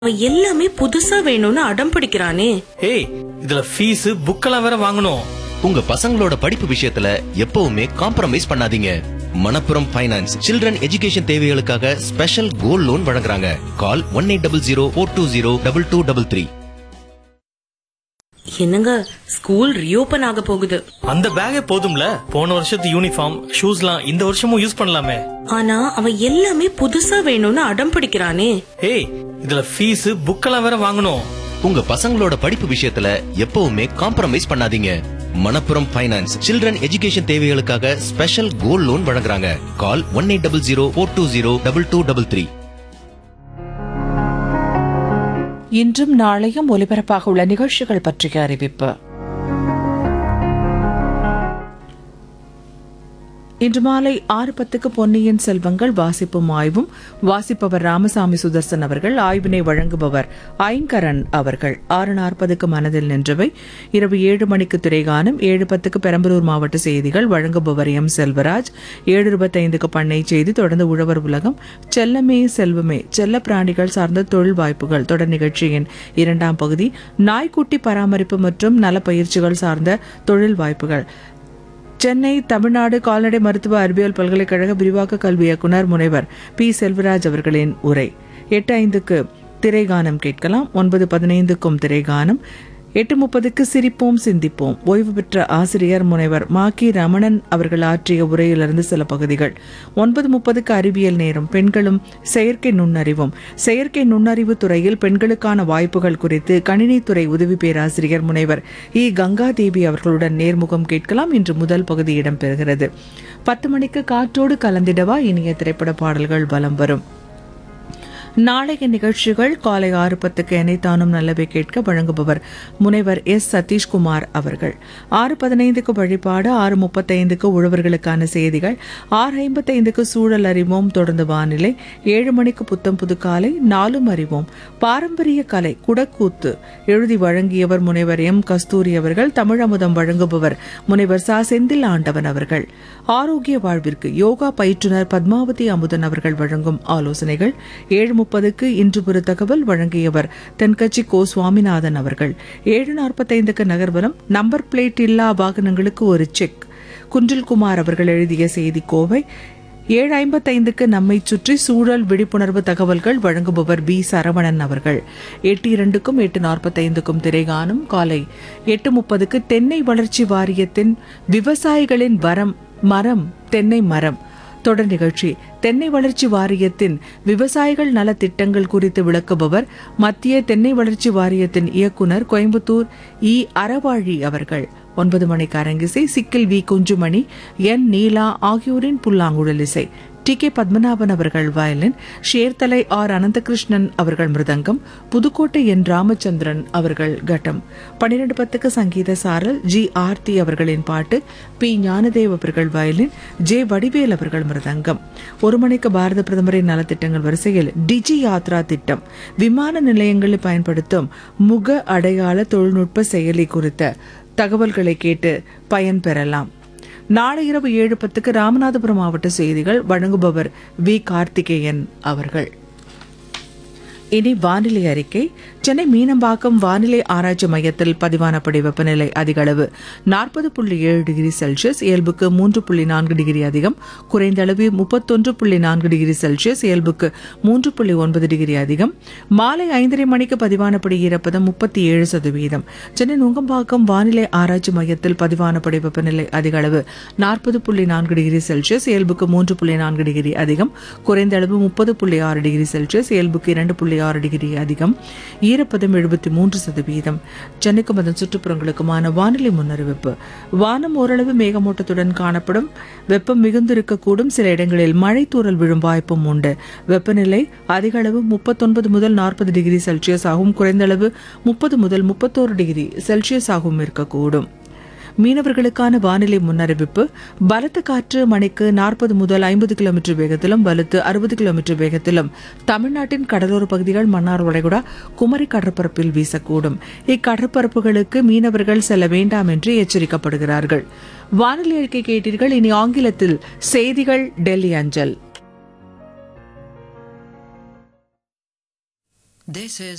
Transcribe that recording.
அவன் எல்லாமே புதுசா வேணும்னு அடம் பிடிக்கிறானே ஏய் இதுல ஃபீஸ் புக்கெல்லாம் வேற வாங்கணும் உங்க பசங்களோட படிப்பு விஷயத்துல எப்பவுமே காம்ப்ரமைஸ் பண்ணாதீங்க மணப்புரம் ஃபைனான்ஸ் சில்ட்ரன் எஜுகேஷன் தேவைகளுக்காக ஸ்பெஷல் கோல்ட் லோன் வழங்குறாங்க call one eight double zero four two zero double two double three என்னங்க ஸ்கூல் ரீஓபன் ஆக போகுது அந்த பேக்கே போதும்ல போன வருஷத்து யூனிஃபார்ம் ஷூஸ்லாம் இந்த வருஷமும் யூஸ் பண்ணலாமே ஆனா அவன் எல்லாமே புதுசா வேணும்னு அடம் பிடிக்கிறானே ஏய் இதுல ஃபீஸ் புக்கெல்லாம் வேற வாங்கணும் உங்க பசங்களோட படிப்பு விஷயத்துல எப்பவுமே காம்ப்ரமைஸ் பண்ணாதீங்க மணப்புரம் ஃபைனான்ஸ் சில்ட்ரன் எஜுகேஷன் தேவைகளுக்காக ஸ்பெஷல் கோல்ட் லோன் வழங்குறாங்க call one eight double zero four two zero double two double three இன்றும் நாளையும் ஒலிபரப்பாக உள்ள நிகழ்ச்சிகள் பற்றிய அறிவிப்பு இன்று மாலை ஆறு பத்துக்கு பொன்னியின் செல்வங்கள் வாசிப்பும் ஆய்வும் வாசிப்பவர் ராமசாமி சுதர்சன் அவர்கள் ஆய்வினை வழங்குபவர் ஐங்கரன் அவர்கள் ஆறு நாற்பதுக்கு மனதில் நின்றவை இரவு ஏழு மணிக்கு திரைகானம் ஏழு பத்துக்கு பெரம்பலூர் மாவட்ட செய்திகள் வழங்குபவர் எம் செல்வராஜ் ஏழு இருபத்தைந்துக்கு பண்ணை செய்தி தொடர்ந்து உழவர் உலகம் செல்லமே செல்வமே செல்ல பிராணிகள் சார்ந்த தொழில் வாய்ப்புகள் தொடர் நிகழ்ச்சியின் இரண்டாம் பகுதி நாய்க்குட்டி பராமரிப்பு மற்றும் நல பயிற்சிகள் சார்ந்த தொழில் வாய்ப்புகள் சென்னை தமிழ்நாடு கால்நடை மருத்துவ அறிவியல் பல்கலைக்கழக விரிவாக்க கல்வி இயக்குனர் முனைவர் பி செல்வராஜ் அவர்களின் உரை எட்டு ஐந்துக்கு திரைகானம் கேட்கலாம் ஒன்பது பதினைந்துக்கும் திரைகானம் எட்டு முப்பதுக்கு சிரிப்போம் சிந்திப்போம் ஓய்வு பெற்ற ஆசிரியர் முனைவர் மாக்கி ரமணன் அவர்கள் ஆற்றிய உரையிலிருந்து சில பகுதிகள் ஒன்பது முப்பதுக்கு அறிவியல் நேரம் பெண்களும் செயற்கை நுண்ணறிவும் செயற்கை நுண்ணறிவு துறையில் பெண்களுக்கான வாய்ப்புகள் குறித்து கணினித்துறை உதவி பேராசிரியர் முனைவர் இ கங்காதேவி அவர்களுடன் நேர்முகம் கேட்கலாம் இன்று முதல் பகுதி இடம்பெறுகிறது பத்து மணிக்கு காற்றோடு கலந்திடவா இனிய திரைப்பட பாடல்கள் வலம் வரும் நாளைய நிகழ்ச்சிகள் காலை ஆறு பத்துக்கு எனைத்தானும் நல்லவை கேட்க வழங்குபவர் முனைவர் எஸ் சதீஷ்குமார் அவர்கள் ஆறு பதினைந்துக்கு வழிபாடு ஆறு முப்பத்தைந்துக்கு உழவர்களுக்கான செய்திகள் ஆறு ஐம்பத்தைந்துக்கு சூழல் அறிவோம் தொடர்ந்து வானிலை ஏழு மணிக்கு புத்தம் புது காலை நாலும் அறிவோம் பாரம்பரிய கலை குடக்கூத்து எழுதி வழங்கியவர் முனைவர் எம் கஸ்தூரி அவர்கள் தமிழ் அமுதம் வழங்குபவர் முனைவர் சா செந்தில் ஆண்டவன் அவர்கள் ஆரோக்கிய வாழ்விற்கு யோகா பயிற்றுனர் பத்மாவதி அமுதன் அவர்கள் வழங்கும் ஆலோசனைகள் ஏழு முப்பதுக்கு இன்று ஒரு தகவல் வழங்கியவர் தென்கட்சி கோ சுவாமிநாதன் அவர்கள் ஏழு நாற்பத்தைந்துக்கு நகர்வலம் நம்பர் பிளேட் இல்லா வாகனங்களுக்கு ஒரு செக் குன்றில்குமார் அவர்கள் எழுதிய செய்தி கோவை ஏழு ஐம்பத்தைந்துக்கு நம்மை சுற்றி சூழல் விழிப்புணர்வு தகவல்கள் வழங்குபவர் பி சரவணன் அவர்கள் எட்டு இரண்டுக்கும் எட்டு நாற்பத்தைந்துக்கும் திரைகாணும் காலை எட்டு முப்பதுக்கு தென்னை வளர்ச்சி வாரியத்தின் விவசாயிகளின் வரம் மரம் தென்னை மரம் தொடர் நிகழ்ச்சி தென்னை வளர்ச்சி வாரியத்தின் விவசாயிகள் நல திட்டங்கள் குறித்து விளக்குபவர் மத்திய தென்னை வளர்ச்சி வாரியத்தின் இயக்குனர் கோயம்புத்தூர் இ அறவாழி அவர்கள் ஒன்பது மணிக்கு அரங்கிசை சிக்கில் வி குஞ்சுமணி என் நீலா ஆகியோரின் புல்லாங்குழல் இசை டி கே பத்மநாபன் அவர்கள் வயலின் ஷேர்தலை ஆர் அனந்தகிருஷ்ணன் அவர்கள் மிருதங்கம் புதுக்கோட்டை என் ராமச்சந்திரன் அவர்கள் கட்டம் பன்னிரண்டு பத்துக்கு சங்கீத சாரல் ஜி ஆர்த்தி அவர்களின் பாட்டு பி ஞானதேவ் அவர்கள் வயலின் ஜே வடிவேல் அவர்கள் மிருதங்கம் ஒரு மணிக்கு பாரத பிரதமரின் நலத்திட்டங்கள் வரிசையில் டிஜி யாத்ரா திட்டம் விமான நிலையங்களில் பயன்படுத்தும் முக அடையாள தொழில்நுட்ப செயலி குறித்த தகவல்களை கேட்டு பயன்பெறலாம் நாளை இரவு ஏழு பத்துக்கு ராமநாதபுரம் மாவட்ட செய்திகள் வழங்குபவர் வி கார்த்திகேயன் அவர்கள் இனி வானிலை அறிக்கை சென்னை மீனம்பாக்கம் வானிலை ஆராய்ச்சி மையத்தில் பதிவானபடி வெப்பநிலை அதிக அளவு நாற்பது புள்ளி ஏழு டிகிரி செல்சியஸ் இயல்புக்கு மூன்று புள்ளி நான்கு டிகிரி அதிகம் குறைந்த அளவு முப்பத்தொன்று புள்ளி நான்கு டிகிரி செல்சியஸ் இயல்புக்கு மூன்று புள்ளி ஒன்பது டிகிரி அதிகம் மாலை ஐந்தரை மணிக்கு பதிவானபடி ஈரப்பதம் முப்பத்தி ஏழு சதவீதம் சென்னை நுங்கம்பாக்கம் வானிலை ஆராய்ச்சி மையத்தில் பதிவானபடி வெப்பநிலை அதிக அளவு நாற்பது புள்ளி நான்கு டிகிரி செல்சியஸ் இயல்புக்கு மூன்று புள்ளி நான்கு டிகிரி அதிகம் குறைந்த அளவு முப்பது புள்ளி ஆறு டிகிரி செல்சியஸ் இயல்புக்கு இரண்டு புள்ளி ஆறு டிகிரி அதிகம் ஈரப்பதம் எழுபத்தி மூன்று சதவீதம் சென்னைக்கும் அதன் சுற்றுப்புறங்களுக்குமான வானிலை முன்னறிவிப்பு வானம் ஓரளவு மேகமூட்டத்துடன் காணப்படும் வெப்பம் மிகுந்திருக்கக்கூடும் சில இடங்களில் மழை தூறல் விழும் வாய்ப்பும் உண்டு வெப்பநிலை அதிக அளவு முப்பத்தொன்பது முதல் நாற்பது டிகிரி செல்சியஸ் ஆகும் குறைந்த அளவு முப்பது முதல் முப்பத்தோரு டிகிரி செல்சியஸ் ஆகவும் இருக்கக்கூடும் மீனவர்களுக்கான வானிலை முன்னறிவிப்பு பலத்த காற்று மணிக்கு நாற்பது முதல் ஐம்பது கிலோமீட்டர் வேகத்திலும் வலுத்து அறுபது கிலோமீட்டர் வேகத்திலும் தமிழ்நாட்டின் கடலோர பகுதிகள் மன்னார் வளைகுடா குமரி கடற்பரப்பில் வீசக்கூடும் இக்கடற்பரப்புகளுக்கு மீனவர்கள் செல்ல வேண்டாம் என்று எச்சரிக்கப்படுகிறார்கள் வானிலை அறிக்கை கேட்டீர்கள் இனி ஆங்கிலத்தில் செய்திகள் டெல்லி அஞ்சல் This is